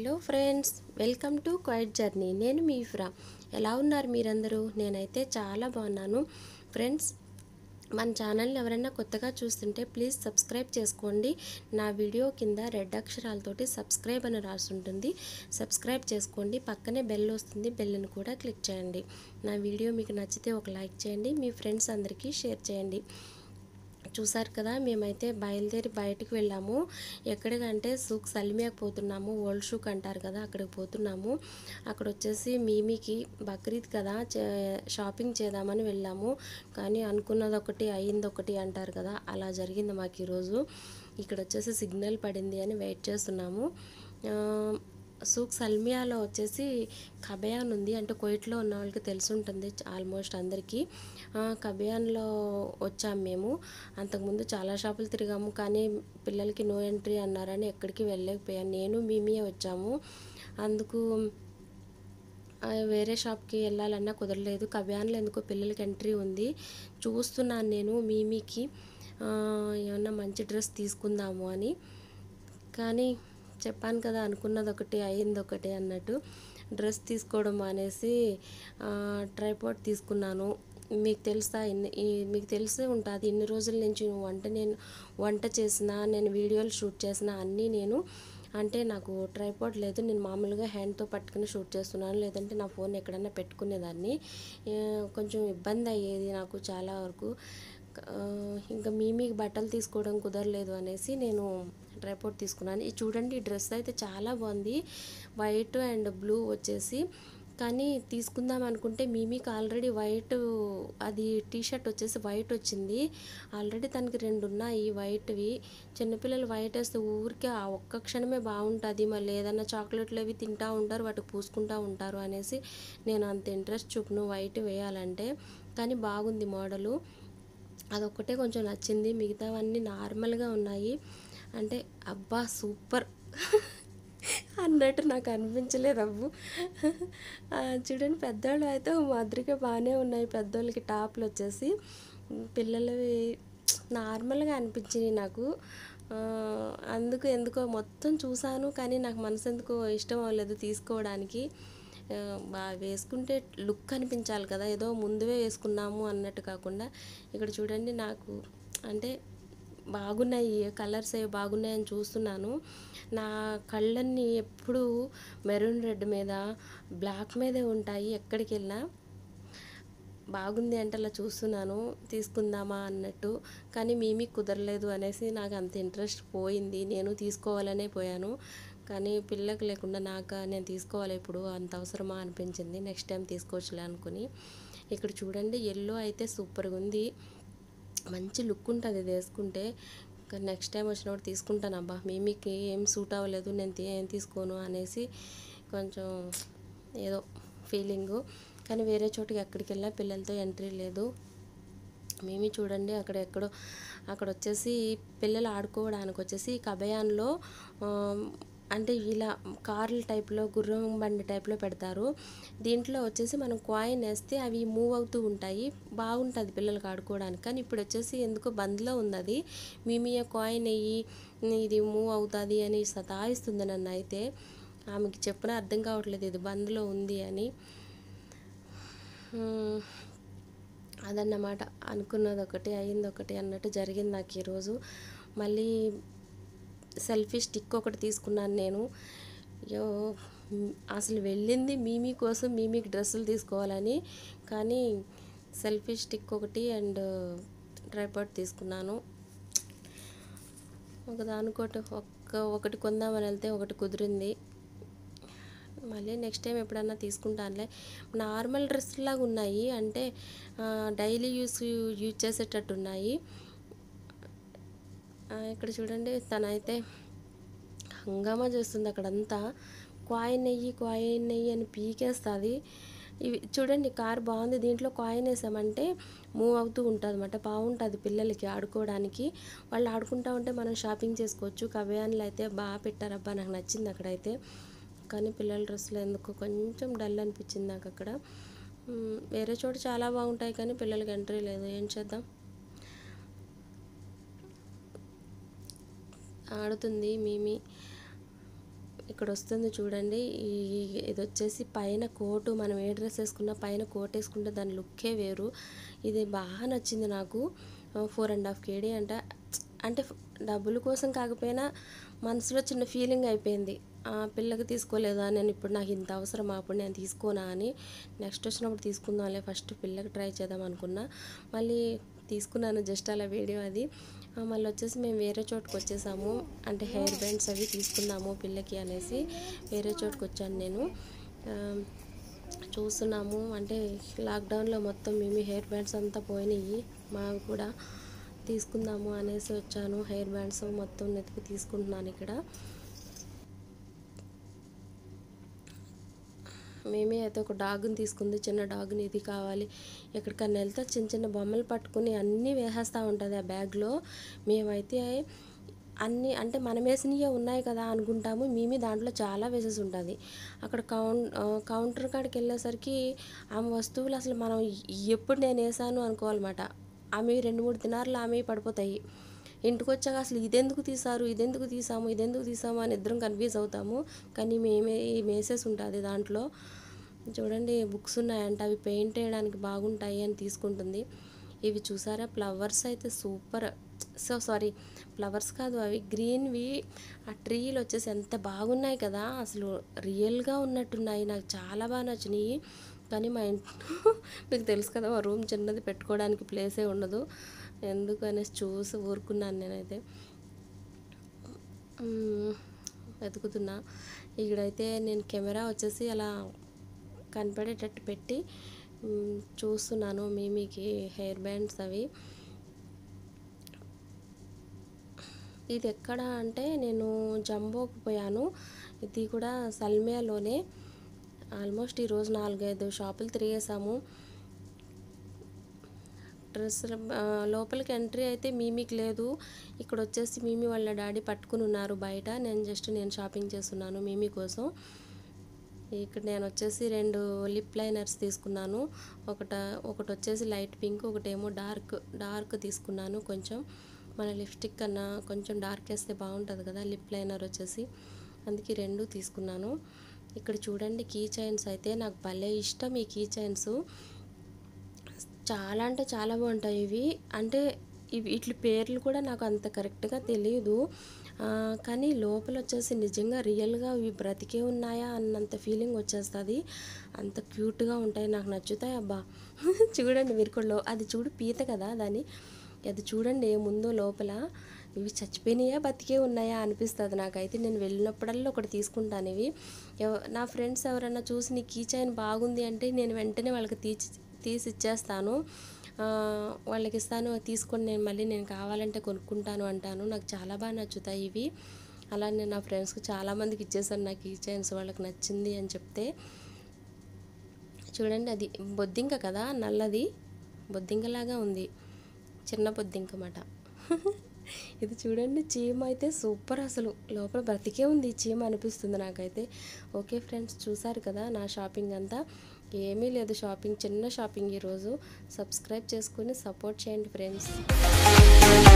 Hello friends welcome to quite journey నేను మీ ఫ్రా ఎలా ఉన్నారు మీరందరూ నేనైతే చాలా బాగున్నాను ఫ్రెండ్స్ మన ఛానల్ని ఎవరైనా కొత్తగా చూస్తుంటే ప్లీజ్ సబ్స్క్రైబ్ చేసుకోండి నా వీడియో కింద రెడ్ అక్షరాలతోటి సబ్స్క్రైబ్ అని రాసి ఉంటుంది సబ్స్క్రైబ్ చేసుకోండి పక్కనే బెల్ వస్తుంది బెల్ని కూడా క్లిక్ చేయండి నా వీడియో మీకు నచ్చితే ఒక లైక్ చేయండి మీ ఫ్రెండ్స్ అందరికీ షేర్ చేయండి చూసారు కదా మేమైతే బయలుదేరి బయటికి వెళ్ళాము ఎక్కడికంటే సూక్ సలిమియాకి పోతున్నాము ఓల్డ్ షూక్ అంటారు కదా అక్కడికి పోతున్నాము అక్కడ వచ్చేసి మీమికి బక్రీద్ కదా చే- షాపింగ్ చేద్దామని వెళ్ళాము కానీ అనుకున్నది ఒకటి అయింది ఒకటి అంటారు కదా అలా జరిగింది మాకు ఈరోజు ఇక్కడ వచ్చేసి సిగ్నల్ పడింది అని వెయిట్ చేస్తున్నాము ఆ, సూక్ సల్మియాలో వచ్చేసి కబయాన్ ఉంది అంటే కోయిట్లో ఉన్న వాళ్ళకి తెలిసి ఉంటుంది ఆల్మోస్ట్ అందరికీ ఆ, కబయాన్లో వచ్చాం మేము అంతకుముందు చాలా షాపులు తిరిగాము కానీ పిల్లలకి నో ఎంట్రీ అన్నారని ఎక్కడికి వెళ్ళలేకపోయాను నేను మేమే వచ్చాము అందుకు ఆ, వేరే షాప్కి వెళ్ళాలన్నా కుదరలేదు కవ్యాన్లో ఎందుకో పిల్లలకి ఎంట్రీ ఉంది చూస్తున్నాను నేను మీమీకి ఆ, ఏమన్నా మంచి డ్రెస్ తీసుకుందాము అని కానీ చెప్పాను కదా అనుకున్నది ఒకటి అయింది ఒకటి అన్నట్టు డ్రెస్ తీసుకోవడం మానేసి ట్రైపాడ్ తీసుకున్నాను మీకు తెలుసా ఇన్ని ఈ- మీకు తెలిసే ఉంటుంది ఇన్ని రోజుల నుంచి వంట నేను వంట చేసిన నేను వీడియోలు షూట్ చేసిన అన్నీ నేను అంటే నాకు ట్రైపాడ్ లేదు నేను మామూలుగా హ్యాండ్తో పట్టుకుని షూట్ చేస్తున్నాను లేదంటే నా ఫోన్ ఎక్కడన్నా పెట్టుకునేదాన్ని ఆ, కొంచెం ఇబ్బంది అయ్యేది నాకు చాలా వరకు ఆ, ఇంకా మీ మీకు బట్టలు తీసుకోవడం కుదరలేదు అనేసి నేను ట్రైపాడ్ తీసుకున్నాను ఇది చూడండి ఈ డ్రెస్ అయితే చాలా బాగుంది వైట్ అండ్ బ్లూ వచ్చేసి కానీ తీసుకుందాం అనుకుంటే మీమీకి ఆల్రెడీ వైట్ అది టీ షర్ట్ వచ్చేసి వైట్ వచ్చింది ఆల్రెడీ తనకి రెండు ఉన్నాయి వైట్వి చిన్నపిల్లలు వైట్ వేస్తే ఊరికే ఆ ఒక్క క్షణమే బాగుంటుంది మళ్ళీ ఏదైనా చాక్లెట్లు అవి తింటూ ఉంటారు వాటికి పూసుకుంటూ ఉంటారు అనేసి నేను అంత ఇంట్రెస్ట్ చూపును వైట్ వేయాలంటే కానీ బాగుంది మోడలు అదొక్కటే కొంచెం నచ్చింది మిగతావన్నీ నార్మల్గా ఉన్నాయి అంటే అబ్బా సూపర్ అన్నట్టు నాకు అనిపించలేదు అవ్వు ఆ, చూడండి పెద్దవాళ్ళు అయితే మాదిరిగా బాగానే ఉన్నాయి పెద్దోళ్ళకి టాప్లు వచ్చేసి పిల్లలవి నార్మల్గా అనిపించినాయి నాకు ఆ, అందుకు ఎందుకో మొత్తం చూసాను కానీ నాకు మనసు ఎందుకో ఇష్టం అవ్వలేదు తీసుకోవడానికి ఆ, బాగా వేసుకుంటే లుక్ అనిపించాలి కదా ఏదో ముందువే వేసుకున్నాము అన్నట్టు కాకుండా ఇక్కడ చూడండి నాకు అంటే బాగున్నాయి కలర్స్ అవి బాగున్నాయని చూస్తున్నాను నా కళ్ళన్నీ ఎప్పుడు మెరూన్ రెడ్ మీద బ్లాక్ మీదే ఉంటాయి ఎక్కడికి వెళ్ళినా బాగుంది అంటే అలా చూస్తున్నాను తీసుకుందామా అన్నట్టు కానీ మేమీ కుదరలేదు అనేసి నాకు అంత ఇంట్రెస్ట్ పోయింది నేను తీసుకోవాలనే పోయాను కానీ పిల్లకి లేకుండా నాకు నేను తీసుకోవాలి ఇప్పుడు అంత అవసరమా అనిపించింది నెక్స్ట్ టైం తీసుకోవచ్చులే అనుకుని ఇక్కడ చూడండి ఎల్లో అయితే సూపర్గా ఉంది మంచి లుక్ ఉంటుంది ఇది వేసుకుంటే కానీ నెక్స్ట్ టైం వచ్చినప్పుడు తీసుకుంటాను అబ్బా మేమీకి ఏం సూట్ అవ్వలేదు నేను తీ- ఏం తీసుకోను అనేసి కొంచెం ఏదో ఫీలింగు కానీ వేరే చోటుకి ఎక్కడికి వెళ్ళినా పిల్లలతో ఎంట్రీ లేదు మేమీ చూడండి అక్కడ ఎక్కడో అక్కడ వచ్చేసి పిల్లలు ఆడుకోవడానికి వచ్చేసి కబయాన్లో ఆ, అంటే ఇలా కార్ల టైప్లో గుర్రం బండి టైప్లో పెడతారు దీంట్లో వచ్చేసి మనం కాయిన్ వేస్తే అవి మూవ్ అవుతూ ఉంటాయి బాగుంటుంది పిల్లలకి ఆడుకోవడానికి కానీ ఇప్పుడు వచ్చేసి ఎందుకో బంద్లో ఉంది అది మేమీ కాయిన్ వేయి ఇది మూవ్ అవుతుంది అని సతాయిస్తుంది నన్ను అయితే ఆమెకి చెప్పిన అర్థం కావట్లేదు ఇది బంద్లో ఉంది అని మ్మ్. అదన్నమాట అనుకున్నది ఒకటి అయింది ఒకటి అన్నట్టు జరిగింది నాకు ఈరోజు మళ్ళీ సెల్ఫీ స్టిక్ ఒకటి తీసుకున్నాను నేను అయ్యో మ్, అసలు వెళ్ళింది మీమీ కోసం మీమీకి డ్రెస్సులు తీసుకోవాలని కానీ సెల్ఫీ స్టిక్ ఒకటి అండ్ ట్రైపాడ్ తీసుకున్నాను ఒక దానికోటి ఒక్క ఒకటి కొందామని వెళ్తే ఒకటి కుదిరింది మళ్ళీ నెక్స్ట్ టైం ఎప్పుడన్నా తీసుకుంటానులే నార్మల్ డ్రెస్ లాగా ఉన్నాయి అంటే డైలీ యూస్ యూజ్ చేసేటట్టు ఉన్నాయి ఆ, ఇక్కడ చూడండి తనైతే హంగామా చేస్తుంది అక్కడంతా కాయిన్ నెయ్యి కాయిన్ నెయ్యి అని పీకేస్తుంది ఇవి చూడండి కార్ బాగుంది దీంట్లో కాయిన్ వేసామంటే మూవ్ అవుతూ ఉంటుంది అనమాట బాగుంటుంది పిల్లలకి ఆడుకోవడానికి వాళ్ళు ఆడుకుంటా ఉంటే మనం షాపింగ్ చేసుకోవచ్చు కవ్యాన్లు అయితే బాగా పెట్టారబ్బా నాకు నచ్చింది అక్కడైతే కానీ పిల్లల డ్రెస్సులు ఎందుకు కొంచెం డల్ అనిపించింది నాకు అక్కడ మ్, వేరే చోట చాలా బాగుంటాయి కానీ పిల్లలకి ఎంట్రీ లేదు ఏం చేద్దాం ఆడుతుంది మీమి ఇక్కడ వస్తుంది చూడండి ఈ ఇది వచ్చేసి పైన కోటు మనం ఏ డ్రెస్ వేసుకున్నా పైన కోట్ వేసుకుంటే దాని లుక్కే వేరు ఇది బాగా నచ్చింది నాకు ఫోర్ అండ్ హాఫ్ కేడీ అంట అంటే డబ్బుల కోసం కాకపోయినా మనసులో చిన్న ఫీలింగ్ అయిపోయింది ఆ పిల్లకి తీసుకోలేదా నేను ఇప్పుడు నాకు ఇంత అవసరం అప్పుడు నేను తీసుకోనా అని నెక్స్ట్ వచ్చినప్పుడు తీసుకుందాంలే ఫస్ట్ పిల్లకి ట్రై చేద్దాం అనుకున్నా మళ్ళీ తీసుకున్నాను జస్ట్ అలా వీడియో అది ఆ, మళ్ళీ వచ్చేసి మేము వేరే చోటుకు వచ్చేసాము అంటే హెయిర్ బ్యాండ్స్ అవి తీసుకున్నాము పిల్లకి అనేసి వేరే చోటుకు వచ్చాను నేను ఆ, చూస్తున్నాము అంటే లాక్డౌన్లో మొత్తం మేము హెయిర్ బ్యాండ్స్ అంతా పోయినాయి మావి కూడా తీసుకుందాము అనేసి వచ్చాను హెయిర్ బ్యాండ్స్ మొత్తం నెతికి తీసుకుంటున్నాను ఇక్కడ మేమే అయితే ఒక డాగ్ని తీసుకుంది చిన్న డాగ్ని ఇది కావాలి ఎక్కడికన్నా వెళ్తే చిన్న చిన్న బొమ్మలు పట్టుకుని అన్నీ వేసేస్తూ ఉంటుంది ఆ బ్యాగ్లో మేమైతే అన్నీ అంటే మనం వేసినవే ఉన్నాయి కదా అనుకుంటాము మేమే దాంట్లో చాలా వేసేసి ఉంటుంది అక్కడ కౌం కౌంటర్ కాడికి వెళ్ళేసరికి ఆమె వస్తువులు అసలు మనం ఎప్పుడు నేను వేసాను అనుకోవాలన్నమాట ఆమె రెండు మూడు దినార్లు ఆమె పడిపోతాయి ఇంటికి వచ్చాక అసలు ఇదెందుకు తీసారు ఇదెందుకు తీసాము ఇదెందుకు తీసాము అని ఇద్దరం కన్ఫ్యూజ్ అవుతాము కానీ మేమే వేసేసి ఉంటుంది దాంట్లో చూడండి బుక్స్ ఉన్నాయంట అవి పెయింట్ వేయడానికి బాగుంటాయి అని తీసుకుంటుంది ఇవి చూసారా ఫ్లవర్స్ అయితే సూపర్ సో సారీ ఫ్లవర్స్ కాదు అవి గ్రీన్వి ఆ ట్రీలు వచ్చేసి ఎంత బాగున్నాయి కదా అసలు రియల్గా ఉన్నట్టున్నాయి నాకు చాలా బాగా నచ్చినాయి కానీ మా ఇంట్లో మీకు తెలుసు కదా మా రూమ్ చిన్నది పెట్టుకోవడానికి ప్లేసే ఉండదు ఎందుకు అనేసి చూసి ఊరుకున్నాను నేనైతే మ్మ్. వెతుకుతున్నా ఇక్కడైతే నేను కెమెరా వచ్చేసి అలా కనపడేటట్టు పెట్టి మ్మ్, చూస్తున్నాను మీమీకి హెయిర్ బ్యాండ్స్ అవి ఇది ఎక్కడ అంటే నేను జంబోకి పోయాను ఇది కూడా సల్మియాలోనే ఆల్మోస్ట్ ఈరోజు నాలుగైదు షాపులు తిరిగేసాము డ్రెస్ లోపలికి ఎంట్రీ అయితే మీమీకి లేదు ఇక్కడ వచ్చేసి మీమీ వాళ్ళ డాడీ పట్టుకుని ఉన్నారు బయట నేను జస్ట్ నేను షాపింగ్ చేస్తున్నాను మీమీ కోసం ఇక్కడ నేను వచ్చేసి రెండు లిప్ లైనర్స్ తీసుకున్నాను ఒకట ఒకటి వచ్చేసి లైట్ పింక్ ఒకటేమో డార్క్ డార్క్ తీసుకున్నాను కొంచెం మన లిప్స్టిక్ కన్నా కొంచెం డార్క్ వేస్తే బాగుంటుంది కదా లిప్ లైనర్ వచ్చేసి అందుకే రెండు తీసుకున్నాను ఇక్కడ చూడండి కీ చైన్స్ అయితే నాకు భలే ఇష్టం ఈ కీ చైన్స్ చాలా అంటే చాలా బాగుంటాయి ఇవి అంటే ఇవి వీటి పేర్లు కూడా నాకు అంత కరెక్ట్గా తెలియదు ఆ, కానీ లోపల వచ్చేసి నిజంగా రియల్గా ఇవి బ్రతికే ఉన్నాయా అన్నంత ఫీలింగ్ వచ్చేస్తుంది అంత క్యూట్గా ఉంటాయి నాకు నచ్చుతాయి అబ్బా చూడండి మీరు కూడా లో- అది చూడు పీత కదా దాని అది చూడండి ఏముందో లోపల ఇవి చచ్చిపోయినాయా బతికే ఉన్నాయా అనిపిస్తుంది నాకైతే నేను వెళ్ళినప్పుడల్లా ఒకటి తీసుకుంటాను ఇవి ఎవ- నా ఫ్రెండ్స్ ఎవరైనా చూసి నీ కీ చైన్ బాగుంది అంటే నేను వెంటనే వాళ్ళకి తీసి తీసి ఇచ్చేస్తాను ఆ, వాళ్ళకి ఇస్తాను తీసుకొని నేను మళ్ళీ నేను కావాలంటే కొనుక్కుంటాను అంటాను నాకు చాలా బాగా నచ్చుతాయి ఇవి అలా నేను నా ఫ్రెండ్స్కి చాలామందికి ఇచ్చేసాను నాకు ఈ చైన్స్ వాళ్ళకి నచ్చింది అని చెప్తే చూడండి అది బొద్దింక కదా నల్లది బొద్దింకలాగా ఉంది చిన్న బొద్దింక మాట ఇది చూడండి చీమ అయితే సూపర్ అసలు లోపల బ్రతికే ఉంది ఈ చీమ అనిపిస్తుంది నాకైతే ఓకే ఫ్రెండ్స్ చూసారు కదా నా షాపింగ్ అంతా ఏమీ లేదు షాపింగ్ చిన్న షాపింగ్ ఈరోజు సబ్స్క్రైబ్ చేసుకొని సపోర్ట్ చేయండి ఫ్రెండ్స్